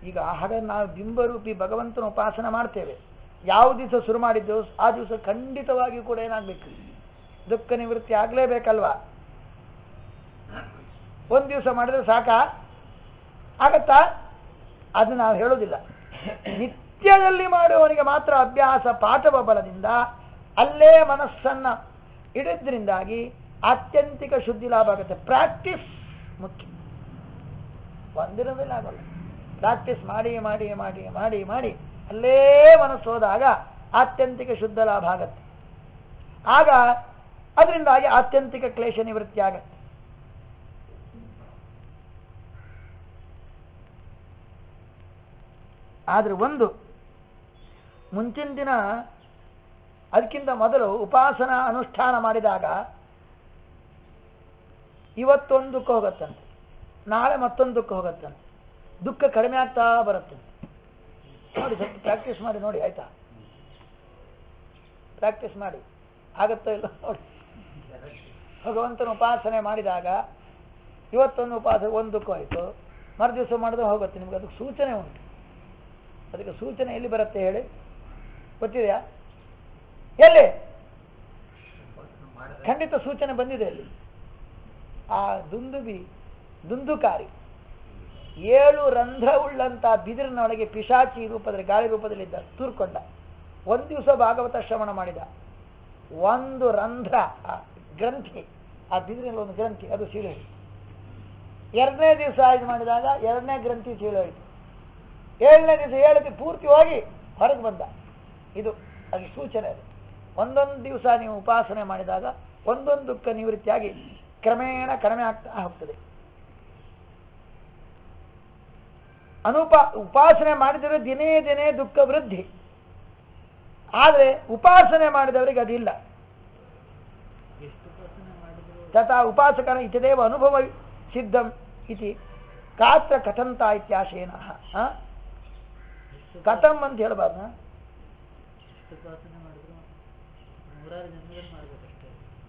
ಈಗ ಹಾಗಾದ್ರೆ ನಾವು ಬಿಂಬರೂಪಿ ಭಗವಂತನ ಉಪಾಸನ ಮಾಡ್ತೇವೆ ಯಾವ ದಿವಸ ಶುರು ಮಾಡಿದ್ದೆವು ಆ ದಿವಸ ಖಂಡಿತವಾಗಿಯೂ ಕೂಡ ಏನಾಗಬೇಕು ದುಃಖ ನಿವೃತ್ತಿ ಆಗಲೇಬೇಕಲ್ವಾ ಒಂದು ದಿವಸ ಮಾಡಿದ್ರೆ ಸಾಕಾ ಆಗತ್ತಾ ಅದು ನಾವು ಹೇಳೋದಿಲ್ಲ ನಿತ್ಯದಲ್ಲಿ ಮಾಡುವವನಿಗೆ ಮಾತ್ರ ಅಭ್ಯಾಸ ಪಾಠವ ಬಲದಿಂದ ಅಲ್ಲೇ ಮನಸ್ಸನ್ನ ಇಡಿದ್ರಿಂದಾಗಿ ಆತ್ಯಂತಿಕ ಶುದ್ಧಿ ಲಾಭ ಆಗುತ್ತೆ ಪ್ರಾಕ್ಟೀಸ್ ಮುಖ್ಯ ಒಂದಿನದಲ್ಲಿ ಆಗೋಲ್ಲ ಪ್ರಾಕ್ಟೀಸ್ ಮಾಡಿ ಮಾಡಿ ಮಾಡಿ ಮಾಡಿ ಮಾಡಿ ಅಲ್ಲೇ ಮನಸ್ಸು ಹೋದಾಗ ಆತ್ಯಂತಿಕ ಶುದ್ಧ ಲಾಭ ಆಗತ್ತೆ ಆಗ ಅದರಿಂದಾಗಿ ಆತ್ಯಂತಿಕ ಕ್ಲೇಶ ನಿವೃತ್ತಿ ಆಗತ್ತೆ ಆದ್ರೆ ಒಂದು ಮುಂಚಿನ ದಿನ ಅದಕ್ಕಿಂತ ಮೊದಲು ಉಪಾಸನಾ ಅನುಷ್ಠಾನ ಮಾಡಿದಾಗ ಇವತ್ತೊಂದು ದುಃಖ ಹೋಗತ್ತಂತೆ ನಾಳೆ ಮತ್ತೊಂದು ದುಃಖ ಹೋಗತ್ತಂತೆ ದುಃಖ ಕಡಿಮೆ ಆಗ್ತಾ ಬರುತ್ತೆ ನೋಡಿ ಸ್ವಲ್ಪ ಪ್ರಾಕ್ಟೀಸ್ ಮಾಡಿ ನೋಡಿ ಆಯ್ತಾ ಪ್ರಾಕ್ಟೀಸ್ ಮಾಡಿ ಆಗತ್ತೋ ಇಲ್ಲ ನೋಡಿ ಭಗವಂತನ ಉಪಾಸನೆ ಮಾಡಿದಾಗ ಇವತ್ತೊಂದು ಉಪವಾಸ ಒಂದು ದುಃಖ ಆಯಿತು ಮರುದಿವಸ ಮಾಡಿದ್ರೆ ಹೋಗುತ್ತೆ ನಿಮ್ಗೆ ಅದಕ್ಕೆ ಸೂಚನೆ ಉಂಟು ಅದಕ್ಕೆ ಸೂಚನೆ ಎಲ್ಲಿ ಬರುತ್ತೆ ಹೇಳಿ ಗೊತ್ತಿದೆಯಾ ಎಲ್ಲಿ ಖಂಡಿತ ಸೂಚನೆ ಬಂದಿದೆ ಅಲ್ಲಿ ಆ ದುಂದುಬಿ ದುಂದುಕಾರಿ ಏಳು ರಂಧ್ರವುಳ್ಳಂತ ಬಿದಿರಿನೊಳಗೆ ಪಿಶಾಚಿ ರೂಪದಲ್ಲಿ ಗಾಳಿ ರೂಪದಲ್ಲಿದ್ದ ತೂರ್ಕೊಂಡ ಒಂದು ದಿವಸ ಭಾಗವತ ಶ್ರವಣ ಮಾಡಿದ ಒಂದು ರಂಧ್ರ ಆ ಗ್ರಂಥಿ ಆ ಬಿದಿರಿನಲ್ಲಿ ಒಂದು ಗ್ರಂಥಿ ಅದು ಸೀಳೋಯ್ತು ಎರಡನೇ ದಿವಸ ಇದು ಮಾಡಿದಾಗ ಎರಡನೇ ಗ್ರಂಥಿ ಸೀಳೋಯ್ತು ಏಳನೇ ದಿವಸ ಏಳಕ್ಕೆ ಪೂರ್ತಿ ಹೋಗಿ ಹೊರಗೆ ಬಂದ ಇದು ಅದು ಸೂಚನೆ ಅದು ಒಂದೊಂದು ದಿವಸ ನೀವು ಉಪಾಸನೆ ಮಾಡಿದಾಗ ಒಂದೊಂದು ದುಃಖ ನಿವೃತ್ತಿಯಾಗಿ ಕ್ರಮೇಣ ಕಡಿಮೆ ಆಗ್ತಾ ಹೋಗ್ತದೆ ಅನುಪ ಉಪಾಸನೆ ಮಾಡಿದರೆ ದಿನೇ ದಿನೇ ದುಃಖ ವೃದ್ಧಿ ಆದರೆ ಉಪಾಸನೆ ಮಾಡಿದವರಿಗೆ ಅದಿಲ್ಲ ತಥಾ ಉಪಾಸಕನ ಇತದೇವ ಅನುಭವ ಸಿದ್ಧಂ ಇತಿ ಕಾತ್ರ ಕಥಂತ ಇತ್ಯಾಶೇನ ಹ? ಕಥಂ ಅಂತ ಹೇಳಬಾರ್ದ ಉಪಾಸನೆ ಮಾಡಿದ್ರು ನೂರಾರು ಜನ್ಮದಲ್ಲಿ ಮಾಡ್ಬೇಕಷ್ಟೇ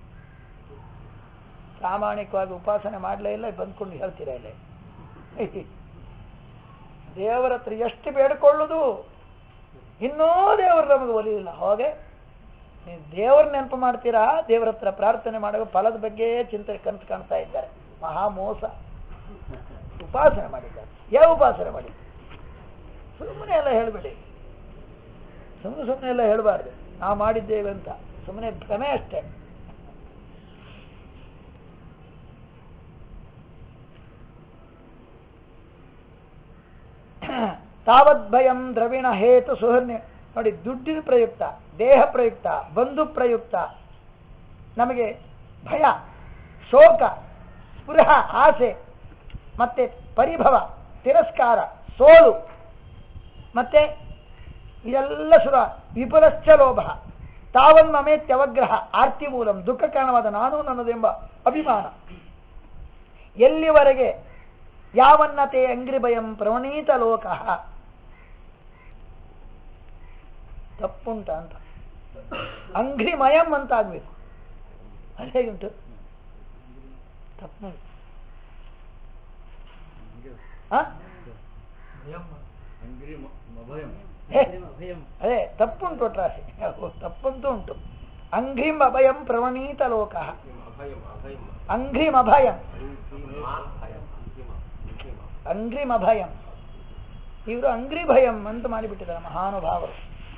ಪ್ರಾಮಾಣಿಕವಾಗಿ ಉಪಾಸನೆ ಮಾಡಲೇ ಇಲ್ಲ ಬಂದ್ಕೊಂಡು ಹೇಳ್ತೀರಾ ಇಲ್ಲಿ ದೇವರ ಹತ್ರ ಎಷ್ಟು ಬೇಡಿಕೊಳ್ಳುದು ಇನ್ನೂ ದೇವರು ನಮಗೆ ಒಲಿಯಿಲ್ಲ ಹಾಗೆ ನೀವು ದೇವರ ನೆನಪು ಮಾಡ್ತೀರಾ ದೇವರ ಹತ್ರ ಪ್ರಾರ್ಥನೆ ಮಾಡುವ ಫಲದ ಬಗ್ಗೆ ಚಿಂತನೆ ಕನಸು ಕಾಣ್ತಾ ಇದ್ದಾರೆ ಮಹಾ ಮೋಸ ಉಪಾಸನೆ ಮಾಡಿದ್ದಾರೆ ಯಾವ ಉಪಾಸನೆ ಮಾಡಿದ್ದಾರೆ ಸುಮ್ಮನೆ ಎಲ್ಲ ಹೇಳಬೇಡಿ ಸುಮ್ಮನೆ ಸುಮ್ಮನೆ ಎಲ್ಲ ಹೇಳಬಾರ್ದು ನಾವು ಮಾಡಿದ್ದೇವೆ ಅಂತ ಸುಮ್ಮನೆ ಭ್ರಮೆ ಅಷ್ಟೇ ತಾವದ್ಭಯಂ ದ್ರವಿಣ ಹೇತು ಸುಹರ್ಣ್ಯ ನೋಡಿ ದುಡ್ಡಿನ ಪ್ರಯುಕ್ತ ದೇಹ ಪ್ರಯುಕ್ತ ಬಂಧು ಪ್ರಯುಕ್ತ ನಮಗೆ ಭಯ ಶೋಕ ಸ್ಪೃಹ ಆಸೆ ಮತ್ತೆ ಪರಿಭವ ತಿರಸ್ಕಾರ ಸೋಲು ಮತ್ತೆ ಇದೆಲ್ಲ ಸುರ ವಿಪುಲಶ್ಚ ಲೋಭ ತಾವನ್ಮಮೇತ್ಯವಗ್ರಹ ಆರ್ತಿ ಮೂಲಂ ದುಃಖ ಕಾರಣವಾದ ನಾನು ನನ್ನದೆಂಬ ಅಭಿಮಾನ ಎಲ್ಲಿವರೆಗೆ ಯಾವನ್ನತೆ ಅಂಗ್ರಿಭಯಂ ಪ್ರವಣೀತ ಲೋಕ ತಪ್ಪುಂಟ ಅಂತ ಅಂಘ್ರಿಮಯಂ ಅಂತ ಆಗ್ಬೇಕು ಅದು ಹೇಗುಂಟು ತಪ್ಪು ಆ? ಹೇ, ಅಭಯಂ ಅದೇ ತಪ್ಪುಂಟು ಒಟ್ರಾಸಿ ತಪ್ಪಂತೂ ಉಂಟು ಅಂಘ್ರಿಂ ಅಭಯಂ ಪ್ರವಣೀತ ಲೋಕ ಅಂಘ್ರಿಂ ಅಭಯಂ ಅಂಗ್ರಿಂ ಅಭಯಂ ಇವರು ಅಂಗ್ರಿ ಭಯಂ ಅಂತ ಮಾಡಿಬಿಟ್ಟಿದ್ದಾರೆ ಮಹಾನುಭಾವರು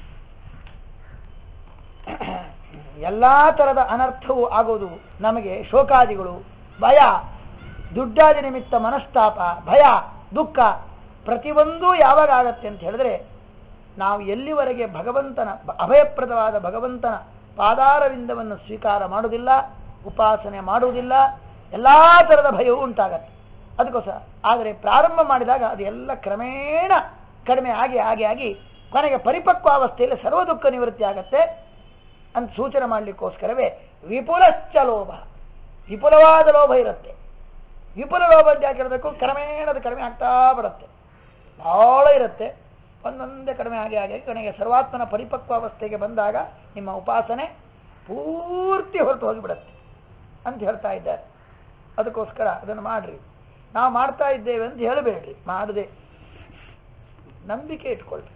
ಎಲ್ಲಾ ತರದ ಅನರ್ಥವು ಆಗೋದು ನಮಗೆ ಶೋಕಾದಿಗಳು ಭಯ ದುಡ್ಡಾದಿ ನಿಮಿತ್ತ ಮನಸ್ತಾಪ ಭಯ ದುಃಖ ಪ್ರತಿಯೊಂದೂ ಯಾವಾಗ ಆಗತ್ತೆ ಅಂತ ಹೇಳಿದ್ರೆ ನಾವು ಎಲ್ಲಿವರೆಗೆ ಭಗವಂತನ ಅಭಯಪ್ರದವಾದ ಭಗವಂತನ ಪಾದಾರವಿಂದವನ್ನು ಸ್ವೀಕಾರ ಮಾಡುವುದಿಲ್ಲ ಉಪಾಸನೆ ಮಾಡುವುದಿಲ್ಲ ಎಲ್ಲಾ ತರದ ಭಯವೂ ಉಂಟಾಗತ್ತೆ ಅದಕ್ಕೋಸ್ಕರ ಆದರೆ ಪ್ರಾರಂಭ ಮಾಡಿದಾಗ ಅದೆಲ್ಲ ಕ್ರಮೇಣ ಕಡಿಮೆ ಆಗಿ ಆಗಿ ಆಗಿ ಕೊನೆಗೆ ಪರಿಪಕ್ವಾವಸ್ಥೆಯಲ್ಲಿ ಸರ್ವ ದುಃಖ ನಿವೃತ್ತಿ ಆಗತ್ತೆ ಅಂತ ಸೂಚನೆ ಮಾಡಲಿಕ್ಕೋಸ್ಕರವೇ ವಿಪುಲಶ್ಚ ಲೋಭ ವಿಪುಲವಾದ ಲೋಭ ಇರುತ್ತೆ ವಿಪುಲ ಲೋಭ ಅಂತ ಯಾಕೆ ಇರಬೇಕು ಕ್ರಮೇಣ ಅದು ಕಡಿಮೆ ಆಗ್ತಾ ಬರುತ್ತೆ ಬಹಳ ಇರುತ್ತೆ ಒಂದೊಂದೇ ಕಡಿಮೆ ಆಗಿ ಆಗಿ ಕೊನೆಗೆ ಸರ್ವಾತ್ಮನ ಪರಿಪಕ್ವಾವಸ್ಥೆಗೆ ಬಂದಾಗ ನಿಮ್ಮ ಉಪಾಸನೆ ಪೂರ್ತಿ ಹೊರಟು ಹೋಗಿಬಿಡುತ್ತೆ ಅಂತ ಹೇಳ್ತಾ ಇದ್ದಾರೆ ಅದಕ್ಕೋಸ್ಕರ ಅದನ್ನು ಮಾಡ್ರಿ ನಾವು ಮಾಡ್ತಾ ಇದ್ದೇವೆ ಅಂತ ಹೇಳಬೇಡ್ರಿ ಮಾಡದೆ ನಂಬಿಕೆ ಇಟ್ಕೊಳ್ರಿ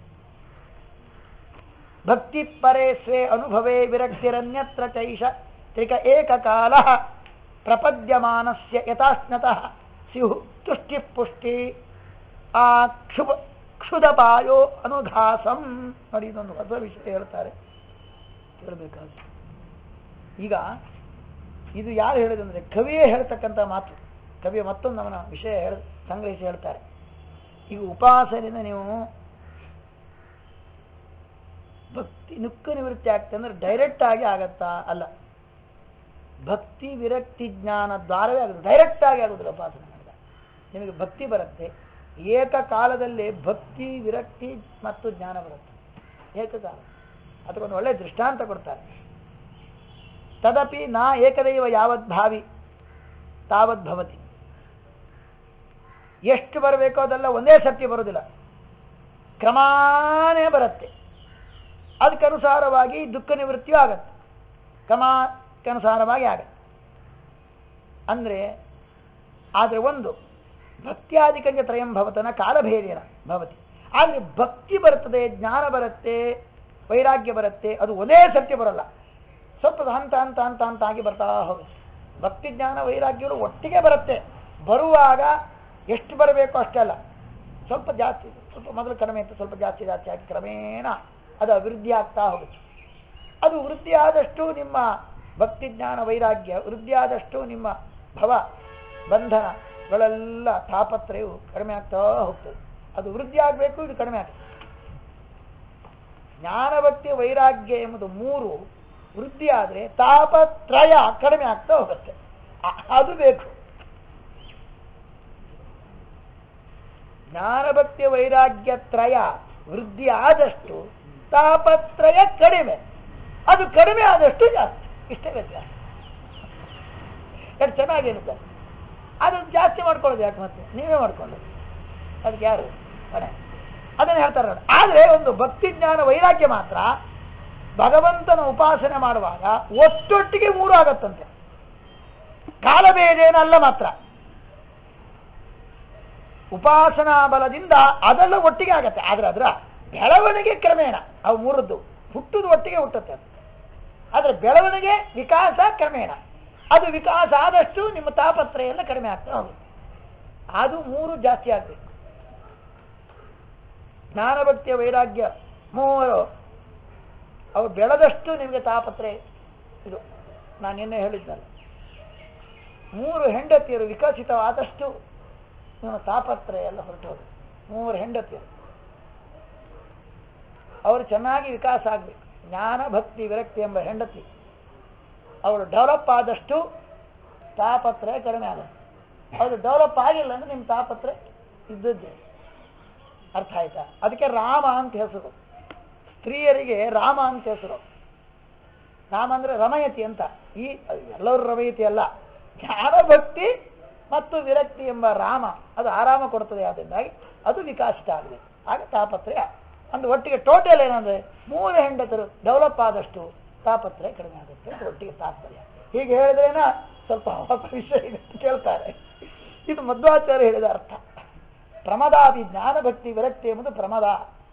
ಭಕ್ತಿ ಪರೇ ಸ್ವೇ ಅನುಭವೇ ವಿರಕ್ತಿರನ್ಯತ್ರ ಚೈಷ ತ್ರಿಕ ಏಕಕಾಲ ಪ್ರಪದ್ಯಮಾನಸ್ಯ ಯಥಾಶ್ನತಃ ಸ್ಯು ತುಷ್ಟಿ ಪುಷ್ಟಿ ಆ ಕ್ಷುಭ ಕ್ಷುದಪಾಯೋ ಅನುಘಾಸಂ ನೋಡಿ ಇದೊಂದು ಹೊಸ ವಿಷಯ ಹೇಳ್ತಾರೆ ಕೇಳಬೇಕಾದ್ರೆ ಈಗ ಇದು ಯಾರು ಹೇಳಿದಂದ್ರೆ ಕವಿಯೇ ಹೇಳ್ತಕ್ಕಂಥ ಮಾತು ಕವಿಯ ಮತ್ತೊಂದು ನಮ್ಮನ ವಿಷಯ ಹೇಳ ಸಂಗ್ರಹಿಸಿ ಹೇಳ್ತಾರೆ ಈಗ ಉಪಾಸನೆಯಿಂದ ನೀವು ಭಕ್ತಿ ನುಕ್ಕ ನಿವೃತ್ತಿ ಆಗ್ತದೆ ಅಂದ್ರೆ ಡೈರೆಕ್ಟ್ ಆಗಿ ಆಗತ್ತಾ ಅಲ್ಲ ಭಕ್ತಿ ವಿರಕ್ತಿ ಜ್ಞಾನ ದ್ವಾರವೇ ಆಗುತ್ತೆ ಡೈರೆಕ್ಟ್ ಆಗಿ ಆಗುದಿಲ್ಲ ಉಪಾಸನೆ ಮಾಡಿದಾಗ ನಿಮಗೆ ಭಕ್ತಿ ಬರುತ್ತೆ ಏಕಕಾಲದಲ್ಲಿ ಭಕ್ತಿ ವಿರಕ್ತಿ ಮತ್ತು ಜ್ಞಾನ ಬರುತ್ತೆ ಏಕಕಾಲ ಅದಕ್ಕೊಂದು ಒಳ್ಳೆ ದೃಷ್ಟಾಂತ ಕೊಡ್ತಾರೆ ತದಪಿ ನಾ ಏಕದೈವ ಯಾವತ್ ಭಾವಿ ತಾವತ್ ಭವತಿ ಎಷ್ಟು ಬರಬೇಕೋ ಅದೆಲ್ಲ ಒಂದೇ ಸತ್ಯ ಬರೋದಿಲ್ಲ ಕ್ರಮಾನೇ ಬರುತ್ತೆ ಅದಕ್ಕನುಸಾರವಾಗಿ ದುಃಖ ನಿವೃತ್ತಿಯೂ ಆಗತ್ತೆ ಕ್ರಮಕ್ಕನುಸಾರವಾಗಿ ಆಗತ್ತೆ ಅಂದ್ರೆ ಆದರೆ ಒಂದು ಭಕ್ತ್ಯಾಧಿಕಂಚ ತ್ರಯಂ ಭವತನ ಕಾಲಭೇದೇನ ಭವತಿ ಆದರೆ ಭಕ್ತಿ ಬರ್ತದೆ ಜ್ಞಾನ ಬರುತ್ತೆ ವೈರಾಗ್ಯ ಬರುತ್ತೆ ಅದು ಒಂದೇ ಸತ್ಯ ಬರಲ್ಲ ಸ್ವಲ್ಪ ಹಂತ ಹಂತ ಹಂತ ಹಂತ ಆಗಿ ಬರ್ತಾ ಹೋಗುತ್ತೆ ಭಕ್ತಿ ಜ್ಞಾನ ವೈರಾಗ್ಯಗಳು ಒಟ್ಟಿಗೆ ಬರುತ್ತೆ ಬರುವಾಗ ಎಷ್ಟು ಬರಬೇಕು ಅಷ್ಟಲ್ಲ ಸ್ವಲ್ಪ ಜಾಸ್ತಿ ಸ್ವಲ್ಪ ಮೊದಲು ಕಡಿಮೆ ಇತ್ತು ಸ್ವಲ್ಪ ಜಾಸ್ತಿ ಜಾಸ್ತಿ ಆಗಿ ಕ್ರಮೇಣ ಅದು ಅಭಿವೃದ್ಧಿ ಆಗ್ತಾ ಹೋಗುತ್ತೆ ಅದು ವೃದ್ಧಿ ಆದಷ್ಟು ನಿಮ್ಮ ಭಕ್ತಿ ಜ್ಞಾನ ವೈರಾಗ್ಯ ವೃದ್ಧಿ ಆದಷ್ಟು ನಿಮ್ಮ ಭವ ಬಂಧನಗಳೆಲ್ಲ ತಾಪತ್ರಯವು ಕಡಿಮೆ ಆಗ್ತಾ ಹೋಗ್ತದೆ ಅದು ವೃದ್ಧಿ ಆಗಬೇಕು ಇದು ಕಡಿಮೆ ಆಗ್ತದೆ ಜ್ಞಾನ ಭಕ್ತಿ ವೈರಾಗ್ಯ ಎಂಬುದು ಮೂರು ವೃದ್ಧಿ ಆದರೆ ತಾಪತ್ರಯ ಕಡಿಮೆ ಆಗ್ತಾ ಹೋಗುತ್ತೆ ಅ- ಅದು ಬೇಕು ಜ್ಞಾನಭಕ್ತಿ ವೈರಾಗ್ಯ ತ್ರಯ ವೃದ್ಧಿ ಆದಷ್ಟು ತಾಪತ್ರಯ ಕಡಿಮೆ ಅದು ಕಡಿಮೆ ಆದಷ್ಟು ಜಾಸ್ತಿ ಇಷ್ಟೇ ವ್ಯತ್ಯಾಸ ಎಷ್ಟು ಚೆನ್ನಾಗಿರುತ್ತೆ ಅದನ್ನು ಜಾಸ್ತಿ ಮಾಡ್ಕೊಳ್ಳೋದು ಯಾಕೆ ಮತ್ತೆ ನೀವೇ ಮಾಡ್ಕೊಳ್ಳೋದು ಅದಕ್ಕೆ ಯಾರು ಮನೆ ಅದನ್ನು ಹೇಳ್ತಾರೆ ನೋಡಿ ಆದರೆ ಒಂದು ಭಕ್ತಿ ಜ್ಞಾನ ವೈರಾಗ್ಯ ಮಾತ್ರ ಭಗವಂತನ ಉಪಾಸನೆ ಮಾಡುವಾಗ ಒಟ್ಟೊಟ್ಟಿಗೆ ಮೂರು ಆಗತ್ತಂತೆ ಕಾಲಭೇದೇನಲ್ಲ ಮಾತ್ರ ಉಪಾಸನಾ ಬಲದಿಂದ ಅದೆಲ್ಲ ಒಟ್ಟಿಗೆ ಆಗತ್ತೆ ಆದ್ರೆ ಅದರ ಬೆಳವಣಿಗೆ ಕ್ರಮೇಣ ಅವು ಮೂರದ್ದು ಹುಟ್ಟುದು ಒಟ್ಟಿಗೆ ಹುಟ್ಟುತ್ತೆ ಅದು ಆದ್ರೆ ಬೆಳವಣಿಗೆ ವಿಕಾಸ ಕ್ರಮೇಣ ಅದು ವಿಕಾಸ ಆದಷ್ಟು ನಿಮ್ಮ ತಾಪತ್ರಯ ಎಲ್ಲ ಕಡಿಮೆ ಆಗ್ತಾ ಹೋಗುತ್ತೆ ಅದು ಮೂರು ಜಾಸ್ತಿ ಆಗ್ಬೇಕು ಜ್ಞಾನಭಕ್ತಿಯ ವೈರಾಗ್ಯ ಮೂವರು ಅವು ಬೆಳೆದಷ್ಟು ನಿಮಗೆ ತಾಪತ್ರಯ ಇದು ನಾನು ನಿನ್ನೆ ಹೇಳಿದ್ದಲ್ಲ ಮೂರು ಹೆಂಡತಿಯರು ವಿಕಸಿತವಾದಷ್ಟು ನಿಮ್ಮ ತಾಪತ್ರಯ ಎಲ್ಲ ಹೊರಟು ಹೋಗುತ್ತೆ ಮೂವರು ಹೆಂಡತಿಯರು ಅವರು ಚೆನ್ನಾಗಿ ವಿಕಾಸ ಆಗಬೇಕು ಜ್ಞಾನ ಭಕ್ತಿ ವಿರಕ್ತಿ ಎಂಬ ಹೆಂಡತಿ ಅವಳು ಡೆವಲಪ್ ಆದಷ್ಟು ತಾಪತ್ರಯ ಕಡಿಮೆ ಆಗುತ್ತೆ ಅವಳು ಡೆವಲಪ್ ಆಗಿಲ್ಲ ಅಂದ್ರೆ ನಿಮ್ಮ ತಾಪತ್ರಯ ಇದ್ದದ್ದೇ ಅರ್ಥ ಆಯ್ತಾ ಅದಕ್ಕೆ ರಾಮ ಅಂತ ಹೆಸರು ಸ್ತ್ರೀಯರಿಗೆ ರಾಮ ಅಂತ ಹೆಸರು ರಾಮ ಅಂದ್ರೆ ರಮಯತಿ ಅಂತ ಈ ಎಲ್ಲರೂ ರಮಯತಿ ಅಲ್ಲ ಜ್ಞಾನ ಭಕ್ತಿ ಮತ್ತು ವಿರಕ್ತಿ ಎಂಬ ರಾಮ ಅದು ಆರಾಮ ಕೊಡ್ತದೆ ಆದ್ದರಿಂದಾಗಿ ಅದು ವಿಕಾಸಿತ ಆಗಬೇಕು ಆಗ ತಾಪತ್ರಯ ಅಂದ್ರೆ ಒಟ್ಟಿಗೆ ಟೋಟಲ್ ಏನಂದ್ರೆ ಮೂರು ಹೆಂಡತರು ಡೆವಲಪ್ ಆದಷ್ಟು ತಾಪತ್ರಯ ಕಡಿಮೆ ಆಗುತ್ತೆ ಅಂತ ಒಟ್ಟಿಗೆ ತಾತ್ಪರ್ಯ ಹೀಗೆ ಹೇಳಿದ್ರೇನ ಸ್ವಲ್ಪ ಹೊಸ ವಿಷಯ ಇದೆ ಅಂತ ಕೇಳ್ತಾರೆ ಇದು ಮಧ್ವಾಚಾರ್ಯ ಹೇಳಿದ ಅರ್ಥ ಪ್ರಮದಾದಿ ಜ್ಞಾನ ಭಕ್ತಿ ವಿರಕ್ತಿ ಎಂಬುದು ಪ್ರಮದ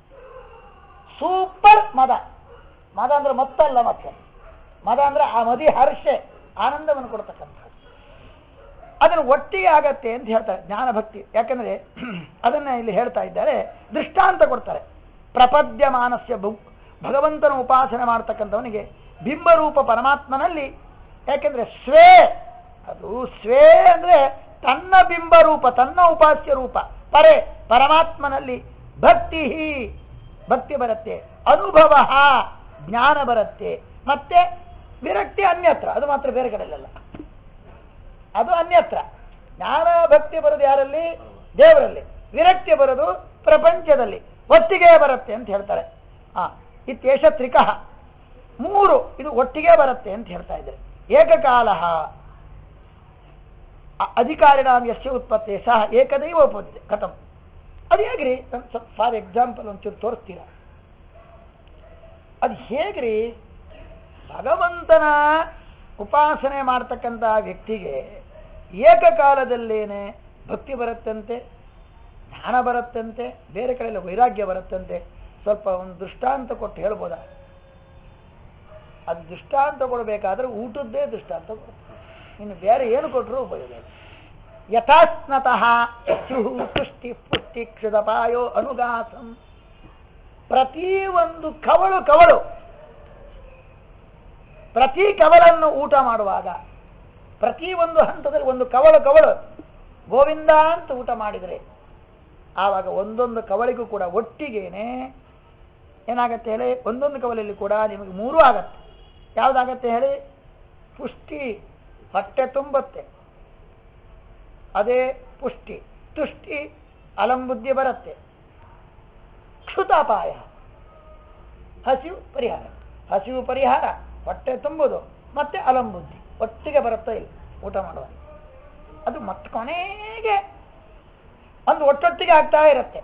ಸೂಪರ್ ಮದ ಮದ ಅಂದ್ರೆ ಮತ್ತಲ್ಲ ಮತ್ತೆ ಮದ ಅಂದ್ರೆ ಆ ಮದಿ ಹರ್ಷೆ ಆನಂದವನ್ನು ಕೊಡ್ತಕ್ಕಂಥ ಅದನ್ನು ಒಟ್ಟಿಗೆ ಆಗತ್ತೆ ಅಂತ ಹೇಳ್ತಾರೆ ಜ್ಞಾನ ಭಕ್ತಿ ಯಾಕಂದ್ರೆ ಅದನ್ನ ಇಲ್ಲಿ ಹೇಳ್ತಾ ಇದ್ದಾರೆ ದೃಷ್ಟಾಂತ ಕೊಡ್ತಾರೆ ಪ್ರಪದ್ಯ ಮಾನಸ್ಯ ಭು- ಭಗವಂತನ ಉಪಾಸನೆ ಮಾಡ್ತಕ್ಕಂಥವನಿಗೆ ಬಿಂಬರೂಪ ಪರಮಾತ್ಮನಲ್ಲಿ ಯಾಕೆಂದ್ರೆ ಸ್ವೇ ಅದು ಸ್ವೇ ಅಂದ್ರೆ ತನ್ನ ಬಿಂಬರೂಪ ತನ್ನ ಉಪಾಸ್ಯ ರೂಪ ಪರೆ ಪರಮಾತ್ಮನಲ್ಲಿ ಭಕ್ತಿ ಭಕ್ತಿ ಬರುತ್ತೆ ಅನುಭವ ಜ್ಞಾನ ಬರುತ್ತೆ ಮತ್ತೆ ವಿರಕ್ತಿ ಅನ್ಯತ್ರ ಅದು ಮಾತ್ರ ಬೇರೆ ಕಡೆಯಲ್ಲ ಅದು ಅನ್ಯತ್ರ ಜ್ಞಾನ ಭಕ್ತಿ ಬರೋದು ಯಾರಲ್ಲಿ ದೇವರಲ್ಲಿ ವಿರಕ್ತಿ ಬರೋದು ಪ್ರಪಂಚದಲ್ಲಿ ಒಟ್ಟಿಗೆ ಬರುತ್ತೆ ಅಂತ ಹೇಳ್ತಾರೆ ಆ ಇತ್ಯೇಷ ತ್ರಿಕಃ ಮೂರು ಇದು ಒಟ್ಟಿಗೆ ಬರುತ್ತೆ ಅಂತ ಹೇಳ್ತಾ ಇದ್ದಾರೆ ಏಕಕಾಲ ಅಧಿಕಾರಿಣಾಂ ಯಸ್ಯ ಉತ್ಪತ್ತಿ ಸಹ ಏಕದೈವ ಉಪತ್ತೆ ಕಥಂ ಅದು ಹೇಗ್ರಿ ಫಾರ್ ಎಕ್ಸಾಂಪಲ್ ಒಂಚೂರು ತೋರಿಸ್ತೀರಾ ಅದು ಹೇಗ್ರಿ ಭಗವಂತನ ಉಪಾಸನೆ ಮಾಡ್ತಕ್ಕಂಥ ವ್ಯಕ್ತಿಗೆ ಏಕಕಾಲದಲ್ಲೇನೆ ಭಕ್ತಿ ಬರುತ್ತಂತೆ ಜ್ಞಾನ ಬರುತ್ತಂತೆ ಬೇರೆ ಕಡೆಯಲ್ಲಿ ವೈರಾಗ್ಯ ಬರುತ್ತಂತೆ ಸ್ವಲ್ಪ ಒಂದು ದೃಷ್ಟಾಂತ ಕೊಟ್ಟು ಹೇಳ್ಬೋದಾ ಅದು ದೃಷ್ಟಾಂತ ಕೊಡಬೇಕಾದ್ರೆ ಊಟದ್ದೇ ದೃಷ್ಟಾಂತ ಕೊಡ್ತಾರೆ ಇನ್ನು ಬೇರೆ ಏನು ಕೊಟ್ಟರು ಉಪಯೋಗ ಇಲ್ಲ. ಯಥಾಸ್ನತಃ ಸ್ಯುಹು ತುಷ್ಟಿ ಪುಷ್ಟಿ ಕ್ಷುದಪಾಯೋ ಅನುಗಾಸಂ ಪ್ರತಿ ಒಂದು ಕವಳು ಕವಳು ಪ್ರತಿ ಕವಲನ್ನು ಊಟ ಮಾಡುವಾಗ ಪ್ರತಿ ಒಂದು ಹಂತದಲ್ಲಿ ಒಂದು ಕವಳು ಕವಳು ಗೋವಿಂದ ಅಂತ ಊಟ ಮಾಡಿದರೆ ಆವಾಗ ಒಂದೊಂದು ಕವಳಿಗೂ ಕೂಡ ಒಟ್ಟಿಗೇನೆ ಏನಾಗತ್ತೆ ಹೇಳಿ ಒಂದೊಂದು ಕವಲಲ್ಲಿ ಕೂಡ ನಿಮಗೆ ಮೂರೂ ಆಗತ್ತೆ ಯಾವುದಾಗತ್ತೆ ಹೇಳಿ ಪುಷ್ಟಿ ಹೊಟ್ಟೆ ತುಂಬುತ್ತೆ ಅದೇ ಪುಷ್ಟಿ ತುಷ್ಟಿ ಅಲಂಬುದ್ಧಿ ಬರುತ್ತೆ ಕ್ಷುತಾಪಾಯ ಹಸಿವು ಪರಿಹಾರ ಹಸಿವು ಪರಿಹಾರ ಹೊಟ್ಟೆ ತುಂಬುದು ಮತ್ತೆ ಅಲಂಬುದ್ಧಿ ಒಟ್ಟಿಗೆ ಬರುತ್ತಾ ಇಲ್ಲ ಊಟ ಮಾಡುವಾಗ ಅದು ಮತ್ತೆ ಕೊನೆಗೆ ಒಂದು ಒಟ್ಟೊಟ್ಟಿಗೆ ಆಗ್ತಾ ಇರುತ್ತೆ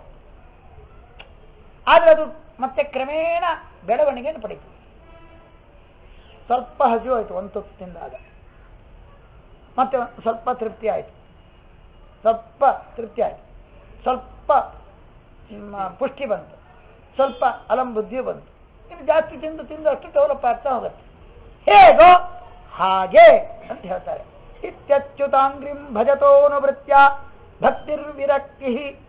ಆದ್ರೆ ಅದು ಮತ್ತೆ ಕ್ರಮೇಣ ಬೆಳವಣಿಗೆಯನ್ನು ಪಡೀತದೆ ಸ್ವಲ್ಪ ಹಸಿವು ಆಯಿತು ಒಂದು ತುತ್ತು ತಿಂದಾಗ ಮತ್ತೆ ಒಂದ್ ಸ್ವಲ್ಪ ತೃಪ್ತಿ ಆಯಿತು ಸ್ವಲ್ಪ ತೃಪ್ತಿ ಆಯಿತು ಸ್ವಲ್ಪ ಮ್, ಪುಷ್ಟಿ ಬಂತು ಸ್ವಲ್ಪ ಅಲಂಬುದ್ಧಿ ಬಂತು ಇನ್ನು ಜಾಸ್ತಿ ತಿಂದು ತಿಂದು ಅಷ್ಟು ಡೆವಲಪ್ ಆಗ್ತಾ ಹೋಗುತ್ತೆ ಹೇಗೋ ಹಾಗೆ ಅಂತ ಹೇಳ್ತಾರೆ ಇತ್ಯಚ್ಯುತಾಂಗ್ರಿಂ ಭಜತೋನುವೃತ್ಯ ಭಕ್ತಿರ್ವಿರಕ್ತಿ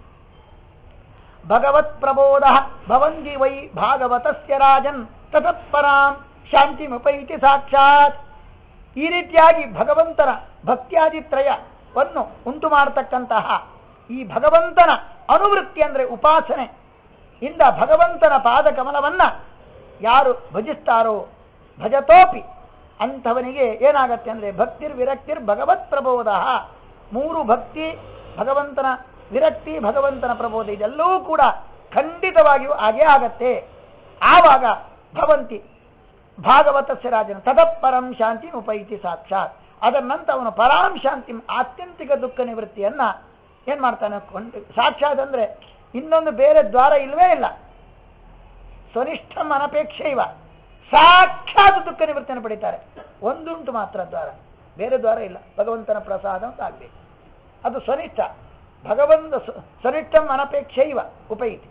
ಭಗವತ್ ಪ್ರಬೋಧ ಭವಂಗಿ ವೈ ಭಾಗವತಸ್ಯ ರಾಜನ್ ತತತ್ಪರಾಂ ಶಾಂತಿಮುಪೈತಿ ಸಾಕ್ಷಾತ್ ಈ ರೀತಿಯಾಗಿ ಭಗವಂತನ ಭಕ್ತ್ಯಾದಿತ್ರಯವನ್ನು ಉಂಟು ಮಾಡತಕ್ಕಂತಹ ಈ ಭಗವಂತನ ಅನುವೃತ್ತಿ ಅಂದರೆ ಉಪಾಸನೆ ಇಂದ ಭಗವಂತನ ಪಾದಕಮಲವನ್ನ ಯಾರು ಭಜಿಸ್ತಾರೋ ಭಜತೋಪಿ ಅಂಥವನಿಗೆ ಏನಾಗತ್ತೆ ಅಂದರೆ ಭಕ್ತಿರ್ ವಿರಕ್ತಿರ್ ಭಗವತ್ ಪ್ರಬೋಧ ಮೂರು ಭಕ್ತಿ ಭಗವಂತನ ವಿರಕ್ತಿ ಭಗವಂತನ ಪ್ರಬೋಧ ಇದೆಲ್ಲವೂ ಕೂಡ ಖಂಡಿತವಾಗಿಯೂ ಹಾಗೇ ಆಗತ್ತೆ ಆವಾಗ ಭವಂತಿ ಭಾಗವತಸ್ಯ ರಾಜನ ತದಪರಂ ಶಾಂತಿ ಉಪೈತಿ ಸಾಕ್ಷಾತ್ ಅದರ ನಂತರ ಅವನು ಪರಾಂ ಶಾಂತಿ ಆತ್ಯಂತಿಕ ದುಃಖ ನಿವೃತ್ತಿಯನ್ನ ಏನ್ ಮಾಡ್ತಾನೆ ಕೊಂಡು ಸಾಕ್ಷಾತ್ ಅಂದ್ರೆ ಇನ್ನೊಂದು ಬೇರೆ ದ್ವಾರ ಇಲ್ವೇ ಇಲ್ಲ ಸ್ವನಿಷ್ಠಂ ಅನಪೇಕ್ಷ ಇವ ಸಾಕ್ಷಾತ್ ದುಃಖ ನಿವೃತ್ತಿಯನ್ನು ಪಡಿತಾರೆ ಒಂದುಂಟು ಮಾತ್ರ ದ್ವಾರ ಬೇರೆ ದ್ವಾರ ಇಲ್ಲ ಭಗವಂತನ ಪ್ರಸಾದ ಅಂತ ಆಗ್ಬೇಕು ಅದು ಸ್ವನಿಷ್ಠ ಭಗವಂತ ಸ್ವ- ಸ್ವನಿಷ್ಠಂ ಅನಪೇಕ್ಷ ಇವ ಉಪೈತಿ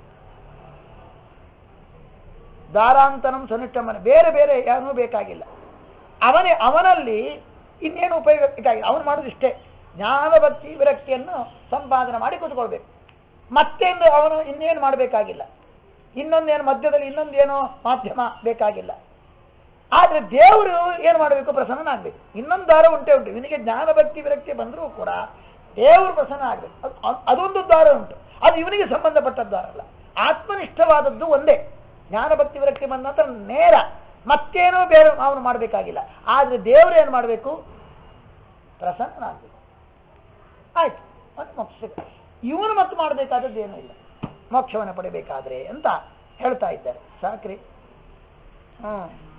ದಾರಾಂತನಂ ಸ್ವನಿಷ್ಠಮನ ಬೇರೆ ಬೇರೆ ಏನೂ ಬೇಕಾಗಿಲ್ಲ ಅವನೇ ಅವನಲ್ಲಿ ಇನ್ನೇನು ಉಪಯೋಗ ಬೇಕಾಗಿಲ್ಲ ಅವನು ಮಾಡೋದು ಇಷ್ಟೇ ಜ್ಞಾನ ಭಕ್ತಿ ವಿರಕ್ತಿಯನ್ನು ಸಂಪಾದನೆ ಮಾಡಿ ಕೂತ್ಕೊಳ್ಬೇಕು ಮತ್ತೇನು ಅವನು ಇನ್ನೇನು ಮಾಡಬೇಕಾಗಿಲ್ಲ ಇನ್ನೊಂದೇನು ಮಧ್ಯದಲ್ಲಿ ಇನ್ನೊಂದೇನೋ ಮಾಧ್ಯಮ ಬೇಕಾಗಿಲ್ಲ ಆದ್ರೆ ದೇವರು ಏನು ಮಾಡಬೇಕು ಪ್ರಸನ್ನನಾಗಬೇಕು ಇನ್ನೊಂದು ದಾರ ಉಂಟೆ ಉಂಟು ಇವನಿಗೆ ಜ್ಞಾನ ಭಕ್ತಿ ವಿರಕ್ತಿ ಬಂದರೂ ಕೂಡ ದೇವರು ಪ್ರಸನ್ನ ಆಗಬೇಕು ಅದು ಅ- ಅದೊಂದು ದ್ವಾರ ಉಂಟು ಅದು ಇವನಿಗೆ ಸಂಬಂಧಪಟ್ಟ ದ್ವಾರ ಅಲ್ಲ ಆತ್ಮನಿಷ್ಠವಾದದ್ದು ಒಂದೇ ಜ್ಞಾನ ಭಕ್ತಿ ವಿರಕ್ತಿ ಬಂದ ನಂತರ ನೇರ ಮತ್ತೇನೋ ಬೇರೆ ಅವನು ಮಾಡಬೇಕಾಗಿಲ್ಲ ಆದ್ರೆ ದೇವರು ಏನು ಮಾಡಬೇಕು ಪ್ರಸನ್ನನಾಗಬೇಕು ಆಯ್ತು ಮತ್ತೆ ಮೋಕ್ಷ ಸಿಗುತ್ತೆ. ಇವನು ಮತ್ತೆ ಮಾಡಬೇಕಾದದ್ದು ಏನೂ ಇಲ್ಲ ಮೋಕ್ಷವನ್ನು ಪಡಿಬೇಕಾದ್ರೆ ಅಂತ ಹೇಳ್ತಾ ಇದ್ದಾರೆ ಸಾಕ್ರಿ ಹ್ಮ್